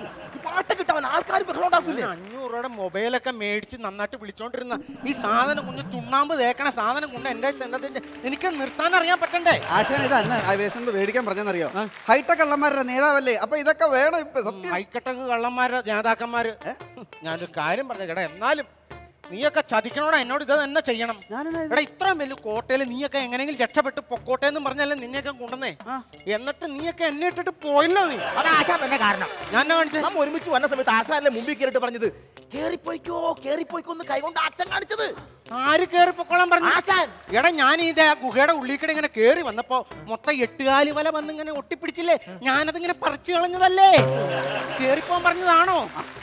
ഈ പാട്ട് കിട്ടാൻ ആൾക്കാർ ബഹളം ഉണ്ടാക്കില്ലേ അഞ്ഞൂറ് രൂപയുടെ മൊബൈലൊക്കെ മേടിച്ച് നന്നായിട്ട് വിളിച്ചോണ്ടിരുന്ന ഈ സാധനം കുഞ്ഞ് ചുണ്ണാമ്പ് തേക്കണ സാധനം കൊണ്ട് എന്റെ അടുത്ത് എന്താ വെച്ചാ എനിക്ക് നിർത്താൻ അറിയാൻ പറ്റണ്ടേ ആശാൻ ഇത് അന്ന് ആവേശം മേടിക്കാൻ പറഞ്ഞെന്നറിയോ ഹൈടെക് കള്ളന്മാരുടെ നേതാവല്ലേ അപ്പൊ ഇതൊക്കെ വേണം ഇപ്പൊ സത്യം മൈക്കട്ടങ്ങ് കള്ളന്മാര് നേതാക്കന്മാര് ഞാനൊരു കാര്യം പറഞ്ഞ കേടാ എന്നാലും നീയൊക്കെ ചതിക്കണോടാ എന്നോട് ഇത് തന്നെ ചെയ്യണം എടാ ഇത്രയും വലിയ കോട്ടയിൽ നീയൊക്കെ എങ്ങനെയെങ്കിലും രക്ഷപ്പെട്ട് പൊക്കോട്ടെ എന്ന് പറഞ്ഞല്ലേ നിന്നെയൊക്കെ കൊണ്ടുവന്നേ എന്നിട്ട് നീയൊക്കെ എന്നെ ഇട്ടിട്ട് പോയില്ലോ നീ അത് ആശാൻ തന്നെ കാരണം ഞാൻ എന്നാ കാണിച്ചേ നമ്മ ഒരുമിച്ച് വന്ന സമയത്ത് ആശാനല്ലേ മുമ്പിൽ കയറിയിട്ട് പറഞ്ഞത് കേറിപ്പോയിക്കോ കേറിപ്പോയിക്കോ എന്ന് കൈകൊണ്ട് അച്ഛൻ കാണിച്ചത് ആര് കേറി പൊക്കോളാൻ പറഞ്ഞു ആശാൻ എടാ ഞാൻ ഇതിന്റെ ആ ഗുഹയുടെ ഉള്ളിൽ ഇങ്ങനെ കേറി വന്നപ്പോ മൊത്തം എട്ടുകാലി വല വന്ന് ഇങ്ങനെ ഒട്ടിപ്പിടിച്ചില്ലേ ഞാനതിങ്ങനെ പറിച്ചു കളഞ്ഞതല്ലേ കേറിപ്പോൻ പറഞ്ഞതാണോ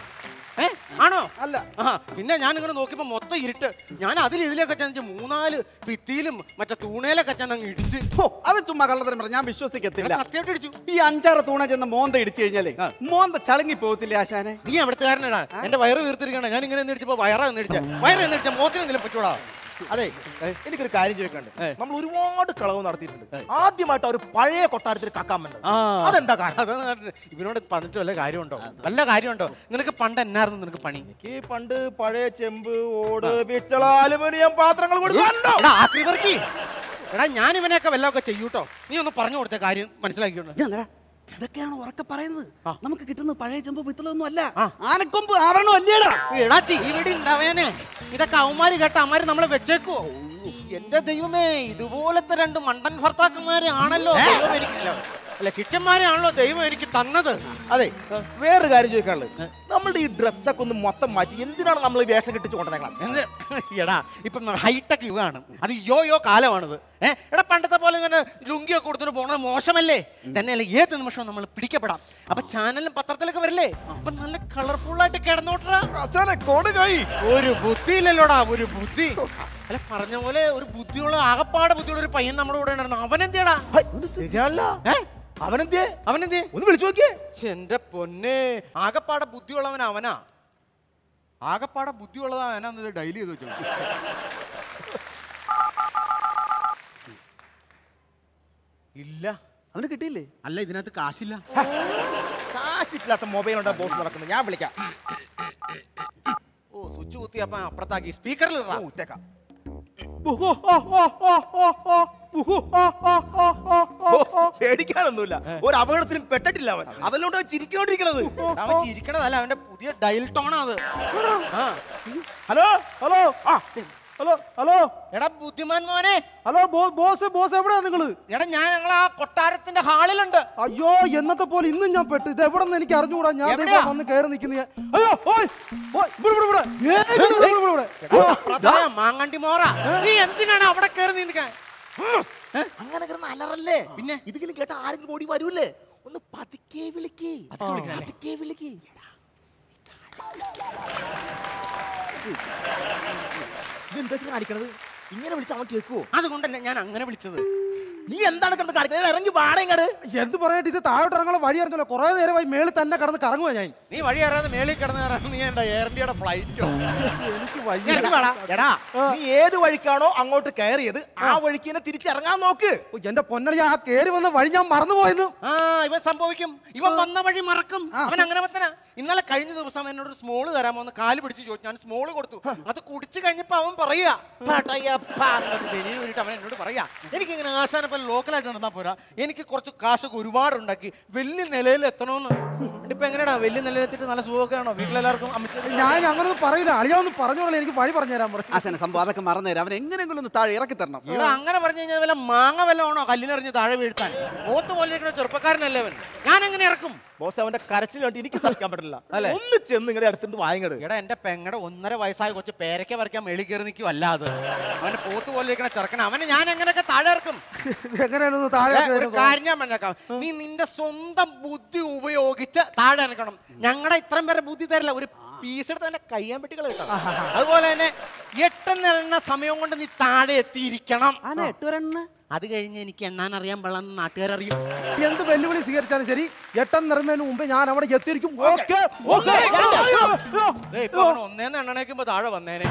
ഏ ആണോ അല്ല ആ പിന്നെ ഞാൻ ഇങ്ങനെ നോക്കിയപ്പോ മൊത്തം ഇരുട്ട് ഞാൻ അതിൽ ഇതിലൊക്കെ ചെന്ന് മൂന്നാല് ഭിത്തിയിലും മറ്റേ തൂണയിലൊക്കെ ചെന്ന് അങ്ങ് ഇടിച്ച് ഹോ, അത് ചുമ്മാ കള്ളത്തരം പറഞ്ഞ ഞാൻ വിശ്വസിക്കത്തില്ല സത്യമായിട്ട് ഇടിച്ചു ഈ അഞ്ചാറ് തൂണ ചെന്ന് മോന്ത ഇടിച്ചു കഴിഞ്ഞാലേ മോന്ത ചളങ്ങി പോകത്തില്ലേ ആശാനെ നീ അവിടുത്തുകാരനാ എന്റെ വയറ് വീർത്തിരിക്കണ ഞാൻ ഇങ്ങനെ ഇടിച്ചപ്പോ വയറാ എന്ന് ഇടിച്ച വയറ് എന്ന് ഇടിച്ച മോത്തിന് എന്തെങ്കിലും പറ്റൂടാ അതെ എനിക്കൊരു കാര്യം ചോദിക്കാണ്ട് നമ്മൾ ഒരുപാട് കളവ് നടത്തിയിട്ടുണ്ട് ആദ്യമായിട്ട് ഒരു പഴയ കൊട്ടാരത്തിൽ കക്കാൻ വന്നത് അതെന്താ കാരണം അതാണ് പറഞ്ഞത്. ഇവനോട് പറഞ്ഞിട്ട് വല്ല കാര്യമുണ്ടോ വല്ല കാര്യമുണ്ടോ നിനക്ക് പണ്ട് എന്നായിരുന്നു നിനക്ക് പണി എനിക്ക് പണ്ട് പഴയ ചെമ്പ് ഓട് പിച്ചള അലുമിനിയം പാത്രങ്ങൾ കൊടുക്കാറുണ്ടോ എടാ, ആക്രി പെറുക്കി. എടാ ഞാൻ ഇവനെയൊക്കെ വല്ലതൊക്കെ ചെയ്യൂട്ടോ നീ ഒന്ന് പറഞ്ഞു കൊടുത്ത കാര്യം മനസ്സിലാക്കിയോണ്ട് ഇതൊക്കെയാണ് ഉറക്കെ പറയുന്നത് നമുക്ക് കിട്ടുന്നത് പഴയ ചെമ്പ് പിത്തളൊന്നും അല്ല ആനക്കൊമ്പ് ആവരണം അല്ലേടാ എടാ ഇവിടെ ഉണ്ടാവേനെ ഇതൊക്കെ അവന്മാര് കേട്ട അമ്മാര് നമ്മളെ വെച്ചേക്കുവോ എന്റെ ദൈവമേ ഇതുപോലത്തെ രണ്ട് മണ്ടൻ ഭർത്താക്കന്മാരെ ആണല്ലോ ദൈവം എനിക്ക് അല്ല, അല്ല ശിഷ്യന്മാരെയാണല്ലോ ദൈവം എനിക്ക് തന്നത് അതെ വേറൊരു കാര്യം ചോദിക്കാനുള്ളത് നമ്മളുടെ ഈ ഡ്രസ്സൊക്കെ ഒന്ന് മൊത്തം മാറ്റി എന്തിനാണ് നമ്മൾ ഈ വേഷം കെട്ടിച്ച് കൊണ്ടുവന്നേക്കണം എന്ത് എടാ ഇപ്പം ഹൈടെക് യുഗമാണ് അത് യോ യോ കാലമാണിത് ഏ എടാ പണ്ടത്തെ പോലെ ഇങ്ങനെ ലുങ്കിയൊക്കെ കൊടുത്തിട്ട് പോണത് മോശമല്ലേ തന്നെയല്ല ഏത് നിമിഷവും നമ്മൾ പിടിക്കപ്പെടാം അപ്പൊ ചാനലിലും പത്രത്തിലൊക്കെ വരില്ലേ അപ്പൊ നല്ല കളർഫുൾ ആയിട്ട് കിടന്നോട്ടാ ആശാനെ കൊടുകൈ ഒരു ബുദ്ധിയില്ലല്ലോടാ ഒരു ബുദ്ധി അല്ല പറഞ്ഞ പോലെ ഒരു ബുദ്ധിയുള്ള ആകപ്പാടെ ബുദ്ധിയുള്ള ഒരു പയ്യൻ നമ്മുടെ കൂടെ ഉണ്ടായിരുന്നു അവൻ എന്തിയടാ ഹൈ, ശരിയാണല്ല ഏ അവനെന്തേ അവനെന്തേ ഒന്ന് വിളിച്ചു നോക്കിയേ ശ്ശെ, എന്റെ പൊന്നെ ആകപ്പാടെ ബുദ്ധിയുള്ളവൻ അവനാ ആകപ്പാടെ ബുദ്ധിയുള്ളതാ അവനാ ഡൈലി ചെയ്ത് വെച്ചു ഇല്ല അവന് കിട്ടിയില്ലേ അല്ല ഇതിനകത്ത് കാശില്ല കാശില്ലാത്ത മൊബൈൽ ഉണ്ടാ ബോസ് നടക്കുന്നത് ഞാൻ വിളിക്കാം ഓ സ്വിച്ച് കുത്തി അപ്പൊ അപ്പുറത്താക്കി സ്പീക്കറിൽ ഞാൻ ഊറ്റേക്കാം ബോസ്, പേടിക്കാനൊന്നുമില്ല ഒരു അപകടത്തിലും പെട്ടിട്ടില്ല അവൻ അതല്ലോണ്ട് അവൻ ചിരിക്കൊണ്ടിരിക്കണത് അവൻ ചിരിക്കണതല്ല അവന്റെ പുതിയ ഡയൽ ടോണാ അത് ആ. ഹലോ ഹലോ ആ ഹലോ ഹലോ എടാ ബുദ്ധിമാൻ മോനെ ഹലോ ബോ- ബോസ് ബോസ് എവിടെയാ നിങ്ങള് എടാ ഞാൻ ഞങ്ങൾ ആ കൊട്ടാരത്തിന്റെ ഹാളിലുണ്ട് അയ്യോ എന്നത്തെ പോലെ ഇന്നും ഞാൻ പെട്ടു ഇത് എവിടെ നിന്ന് എനിക്ക് അറിഞ്ഞുകൂടാ ഞാൻ ദേ എവിടെയാ? വന്ന് കയറി നിൽക്കുന്ന അയ്യോ ഓയ് ഓയ് ഇവിടെ ഇവിടെ ഇവിടെ ഏയ്, ഇവിടെ, ഇവിടെ, ഇവിടെ, ഇവിടെ. അപ്പുറത്താ മാങ്ങാണ്ടി മോറ നീ എന്തിനാണ് അവിടെ കയറി നിൽക്കാൻ അങ്ങനെ കിടന്ന് അലറല്ലേ പിന്നെ ഇതിലും കേട്ട ആരെങ്കിലും ഓടി വരൂലേ ഒന്ന് പതുക്കെ വിളിക്ക് പതുക്കെ വിളിക്ക് ഇതെന്താ കാണിക്കണത് ഇങ്ങനെ വിളിച്ച അവൻ കേൾക്കുവോ അതുകൊണ്ടല്ല ഞാൻ അങ്ങനെ വിളിച്ചത് നീ എന്താണ് കിടന്ന് കാണിക്കുന്നത് ഇറങ്ങി വാടങ്ങട് എന്ത് പറയട്ടെ ഇത് താഴോട്ട് ഇറങ്ങാനുള്ള വഴി അറിഞ്ഞല്ലോ കുറെ നേരമായി മേളിൽ തന്നെ കിടന്ന് കറങ്ങുവാ ഞാൻ നീ വഴി അറിയാതെ മേളിൽ കിടന്ന് കയറാൻ നീ എന്താ എയർ ഇന്ത്യയുടെ ഫ്ലൈറ്റോ എനിക്ക് വയ്യ എടാ നീ ഏത് വഴിക്കാണോ അങ്ങോട്ട് കയറിയത് ആ വഴിക്ക് തന്നെ തിരിച്ചിറങ്ങാൻ നോക്ക് ഓ, എന്റെ പൊന്നടി ആ കേറി വന്ന വഴി ഞാൻ മറന്നുപോയെന്ന് ആ ഇവൻ സംഭവിക്കും ഇവൻ വന്ന വഴി മറക്കും അവൻ അങ്ങനെ വത്തന ഇന്നലെ കഴിഞ്ഞ ദിവസം എന്നോട് ഒരു സ്മോള് തരാമോ എന്ന് കാല് പിടിച്ച് ചോദിച്ചു ഞാൻ സ്മോള് കൊടുത്തു അത് കുടിച്ചു കഴിഞ്ഞപ്പോ അവൻ പറയാ "പടയപ്പാ" എന്നൊരു വെളി ഊരിട്ട് അവൻ എന്നോട് പറയാ എനിക്കിങ്ങനെ ആശാനപ്പൻ ലോക്കലായിട്ട് നടന്നാ പോരാ എനിക്ക് കുറച്ച് കാശൊക്കെ ഒരുപാട് ഉണ്ടാക്കി വലിയ നിലയിൽ എത്തണമെന്ന് ഇപ്പൊ എങ്ങനെയാടാ വലിയ നിലയിലെത്തിയിട്ട് നല്ല സുഖമൊക്കെ ആണോ വീട്ടിലെല്ലാവർക്കും അമ്മച്ചി ഞാൻ അങ്ങനൊന്നും പറയില്ല അളിയാവൊന്നും പറഞ്ഞോളൂ എനിക്ക് വഴി പറഞ്ഞു തരാൻ പറഞ്ഞു ആശാനെ സംഭവം അതൊക്കെ മറന്നുതരാം അവൻ എങ്ങനെയെങ്കിലും ഒന്ന് താഴെ ഇറക്കി തരണം ഇവിടെ അങ്ങനെ പറഞ്ഞു കഴിഞ്ഞാൽ വല്ല മാങ്ങ വല്ലതാണോ കല്ലിനെറിഞ്ഞ് താഴെ വീഴ്ത്താൻ ഓത്ത് പോലെ ഇരിക്കുന്ന ചെറുപ്പക്കാരനല്ലേ അവൻ ഞാൻ എങ്ങനെ ഇറക്കും ബോസ് അവന്റെ കരച്ചിൽ കണ്ടിട്ട് എനിക്ക് സഹിക്കാൻ പറ്റില്ല ഒന്ന് ചെന്ന് ഇങ്ങനെ അടുത്തിട്ട് വായങ്ങട് എടാ എന്റെ പെങ്ങടെ ഒന്നര വയസ്സായ കൊച്ചു പേരയ്ക്ക വരയ്ക്കാൻ മേളിൽ കയറി നിൽക്കും അല്ലാതെ അവന് പോത്ത് പോലെ ഇരിക്കണ ചെറുക്കൻ അവനെ ഞാൻ എങ്ങനെയൊക്കെ താഴെ ഇറക്കും എങ്ങനെയാണെന്ന് താഴെ ഏ, ഇറക്കി ഒരു തരുമോ? കാര്യം ഞാൻ പറഞ്ഞേക്കാം നീ നിന്റെ സ്വന്തം ബുദ്ധി ഉപയോഗിച്ച് താഴെ ഇറക്കണം ഞങ്ങളുടെ ഇത്രയും പേരെ ബുദ്ധി തരില്ല ഒരു പീസ് എടുത്ത് തന്നെ കയ്യാൻ പെട്ടികൾ കിട്ടാം അതുപോലെ തന്നെ എട്ടെണ്ണെണ്ണ സമയം കൊണ്ട് നീ താഴെ എത്തിയിരിക്കണം എട്ട് വരെണ്ണ അത് കഴിഞ്ഞ് എനിക്ക് എണ്ണാൻ അറിയാൻ പാടില്ലെന്ന് നാട്ടുകാരറിയും എന്ത് വെല്ലുവിളി സ്വീകരിച്ചാലും ശരി എട്ടം നിറഞ്ഞതിന് മുമ്പ് ഞാൻ അവിടെ എത്തിയിരിക്കും ഓക്കെ ഓക്കെ ദേ, ഇപ്പൊ അവൻ ഒന്നേന്ന് എണ്ണണേക്കുമ്പോ താഴെ വന്നേനെ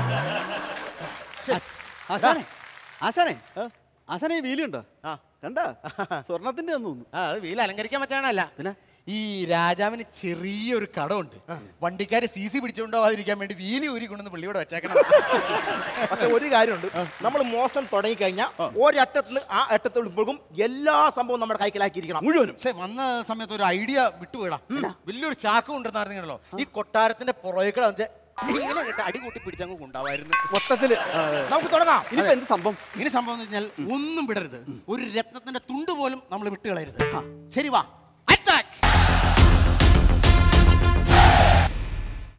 ആശാനെ ആശാനെ ആശാനെ ഈ വീലുണ്ടോ ആ കണ്ട സ്വർണത്തിന്റെ തോന്നുന്നു ആ അത് വീൽ അലങ്കരിക്കാൻ പറ്റാനല്ല പിന്നെ? ഈ രാജാവിന് ചെറിയൊരു കടമുണ്ട് വണ്ടിക്കാര് സി സി പിടിച്ചുകൊണ്ടാവാതിരിക്കാൻ വേണ്ടി വീലി ഊരി കൊണ്ടുവന്ന് പുള്ളിയോടെ വെച്ചേക്കണം പക്ഷെ ഒരു കാര്യമുണ്ട് നമ്മൾ മോഷണം തുടങ്ങി കഴിഞ്ഞാൽ ഒരറ്റത്ത് നിന്ന് ആ അറ്റത്തോളം എല്ലാ സംഭവവും നമ്മുടെ കൈക്കലാക്കിയിരിക്കണം മുഴുവനും പക്ഷെ വന്ന സമയത്ത് ഒരു ഐഡിയ വിട്ടുപോയടാ വലിയൊരു ചാക്ക് കൊണ്ടുവന്നായിരുന്നല്ലോ ഈ കൊട്ടാരത്തിന്റെ പുറകെ വന്ന് ഇങ്ങനെ അങ്ങട്ട് അടി കൂട്ടി പിടിച്ചങ്ങ് കൊണ്ടാവായിരുന്നു മൊത്തത്തില് നമുക്ക് തുടങ്ങാം ഇനിയിപ്പോ എന്ത് സംഭവം ഇനി സംഭവം എന്ന് വെച്ചാൽ ഒന്നും വിടരുത് ഒരു രത്നത്തിന്റെ തുണ്ട് പോലും നമ്മൾ വിട്ടുകളയരുത് ശരി വാ